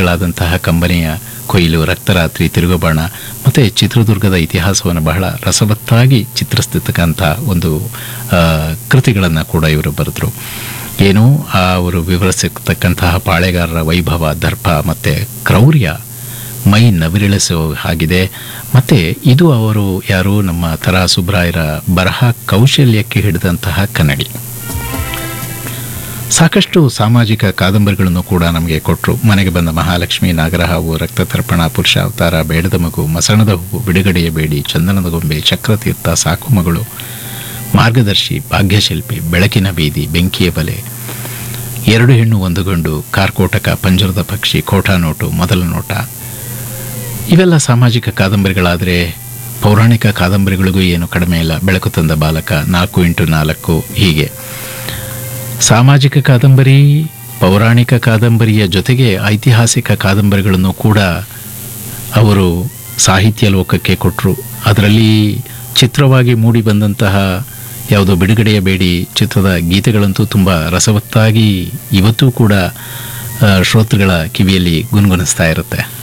ಗಳಾದಂತಹ ಕಂಬನಿಯ ಕೊಯ್ಲು ರಕ್ತರಾತ್ರಿ ತಿರುಗುಬಾಣ ಮತ್ತು ಚಿತ್ರದುರ್ಗದ ಇತಿಹಾಸವನ್ನು ಬಹಳ ರಸವತ್ತಾಗಿ ಚಿತ್ರಿಸ್ತಕ್ಕಂಥ ಒಂದು ಕೃತಿಗಳನ್ನು ಕೂಡ ಇವರು ಬರೆದರು ಏನು ಆ ಅವರು ವಿವರಿಸಿರ್ತಕ್ಕಂತಹ ಪಾಳೆಗಾರರ ವೈಭವ ದರ್ಪ ಮತ್ತು ಕ್ರೌರ್ಯ ಮೈ ನವಿರಿಳಿಸೋ ಹಾಗಿದೆ ಮತ್ತು ಇದು ಅವರು ಯಾರು ನಮ್ಮ ತರಾ ಸುಬ್ರಾಯರ ಬರಹ ಕೌಶಲ್ಯಕ್ಕೆ ಹಿಡಿದಂತಹ ಕನ್ನಡಿ ಸಾಕಷ್ಟು ಸಾಮಾಜಿಕ ಕಾದಂಬರಿಗಳನ್ನು ಕೂಡ ನಮಗೆ ಕೊಟ್ಟರು ಮನೆಗೆ ಬಂದ ಮಹಾಲಕ್ಷ್ಮಿ ನಾಗರಹಾವು ರಕ್ತತರ್ಪಣ ಪುರುಷ ಅವತಾರ ಬೇಡದ ಮಗು ಮಸಣದ ಹೂವು ಬಿಡುಗಡೆಯ ಬೇಡಿ ಚಂದನದ ಗೊಂಬೆ ಚಕ್ರತೀರ್ಥ ಸಾಕು ಮಗಳು ಮಾರ್ಗದರ್ಶಿ ಭಾಗ್ಯಶಿಲ್ಪಿ ಬೆಳಕಿನ ಬೀದಿ ಬೆಂಕಿಯ ಬಲೆ ಎರಡು ಹೆಣ್ಣು ಒಂದು ಗಂಡು ಕಾರ್ಕೋಟಕ ಪಂಜರದ ಪಕ್ಷಿ ಕೋಟಾ ನೋಟು ಮೊದಲ ನೋಟ ಇವೆಲ್ಲ ಸಾಮಾಜಿಕ ಕಾದಂಬರಿಗಳಾದರೆ ಪೌರಾಣಿಕ ಕಾದಂಬರಿಗಳಿಗೂ ಏನು ಕಡಿಮೆ ಇಲ್ಲ ಬೆಳಕು ತಂದ ಬಾಲಕ ನಾಲ್ಕು ಇಂಟು ನಾಲ್ಕು ಹೀಗೆ ಸಾಮಾಜಿಕ ಕಾದಂಬರಿ ಪೌರಾಣಿಕ ಕಾದಂಬರಿಯ ಜೊತೆಗೆ ಐತಿಹಾಸಿಕ ಕಾದಂಬರಿಗಳನ್ನು ಕೂಡ ಅವರು ಸಾಹಿತ್ಯ ಲೋಕಕ್ಕೆ ಕೊಟ್ಟರು ಅದರಲ್ಲಿ ಚಿತ್ರವಾಗಿ ಮೂಡಿ ಬಂದಂತಹ ಯಾವುದೋ ಬಿಡುಗಡೆಯ ಬೇಡಿ ಚಿತ್ರದ ಗೀತೆಗಳಂತೂ ತುಂಬ ರಸವತ್ತಾಗಿ ಇವತ್ತೂ ಕೂಡ ಆ, ಶ್ರೋತೃಗಳ ಕಿವಿಯಲ್ಲಿ ಗುನ್ಗುನಿಸ್ತಾ ಇರುತ್ತೆ